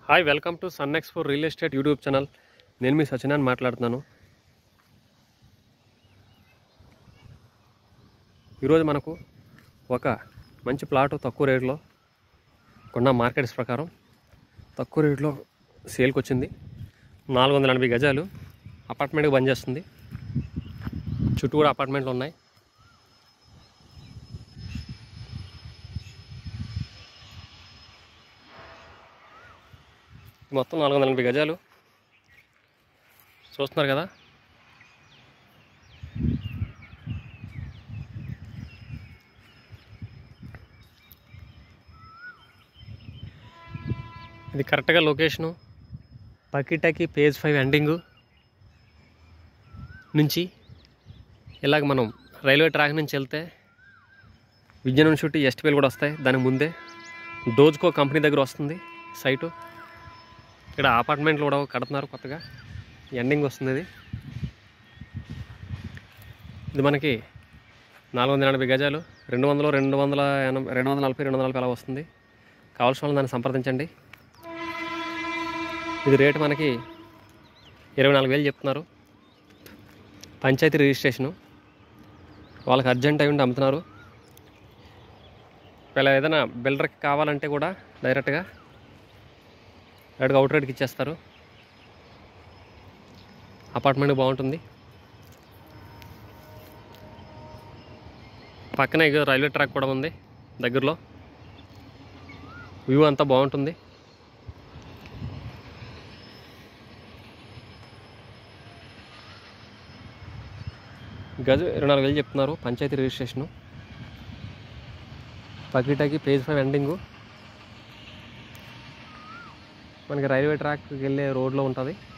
hi welcome to sun X four real estate YouTube channel నేను మీ సచినాన్ని మాట్లాడుతున్నాను ఈరోజు మనకు ఒక మంచి ప్లాట్ తక్కువ రేట్లో కొన్న మార్కెట్స్ ప్రకారం తక్కువ రేట్లో సేల్కి వచ్చింది నాలుగు వందల ఎనభై గజాలు అపార్ట్మెంట్కి పనిచేస్తుంది చుట్టూ కూడా అపార్ట్మెంట్లు ఉన్నాయి మొత్తం నాలుగు వందల ఎనభై గజాలు చూస్తున్నారు కదా ఇది కరెక్ట్గా లొకేషను పకిటకి పేజ్ ఫైవ్ ఎండింగు నుంచి ఇలాగ మనం రైల్వే ట్రాక్ నుంచి వెళ్తే విజయనగరం చుట్టూ ఎస్టిపీలు కూడా వస్తాయి దానికి ముందే డోజ్కో కంపెనీ దగ్గర వస్తుంది సైటు ఇక్కడ అపార్ట్మెంట్లు కూడా కడుతున్నారు కొత్తగా ఎండింగ్ వస్తుంది ఇది ఇది మనకి నాలుగు వందల ఎనభై గజాలు రెండు వందలు రెండు వందల ఎనభై రెండు వందల నలభై రెండు వందల నలభై అలా వస్తుంది కావాల్సిన వాళ్ళు దాన్ని సంప్రదించండి ఇది రేటు మనకి ఇరవై నాలుగు వేలు చెప్తున్నారు పంచాయతీ రిజిస్ట్రేషను వాళ్ళకి అర్జెంట్ అయి ఉండి అమ్ముతున్నారు ఇలా ఏదైనా బిల్డర్కి కావాలంటే కూడా డైరెక్ట్గా డైరెక్ట్గా అవుట్ రేట్కి ఇచ్చేస్తారు అపార్ట్మెంట్ బాగుంటుంది పక్కనే ఇక రైల్వే ట్రాక్ కూడా ఉంది దగ్గరలో వ్యూ అంతా బాగుంటుంది గజ ఇరవై నాలుగు వేలు చెప్తున్నారు పంచాయతీ రిజిస్ట్రేషను పకిటాకి పేజ్ ఫైవ్ ఎండింగు మనకి రైల్వే ట్రాక్కి వెళ్ళే రోడ్లో ఉంటుంది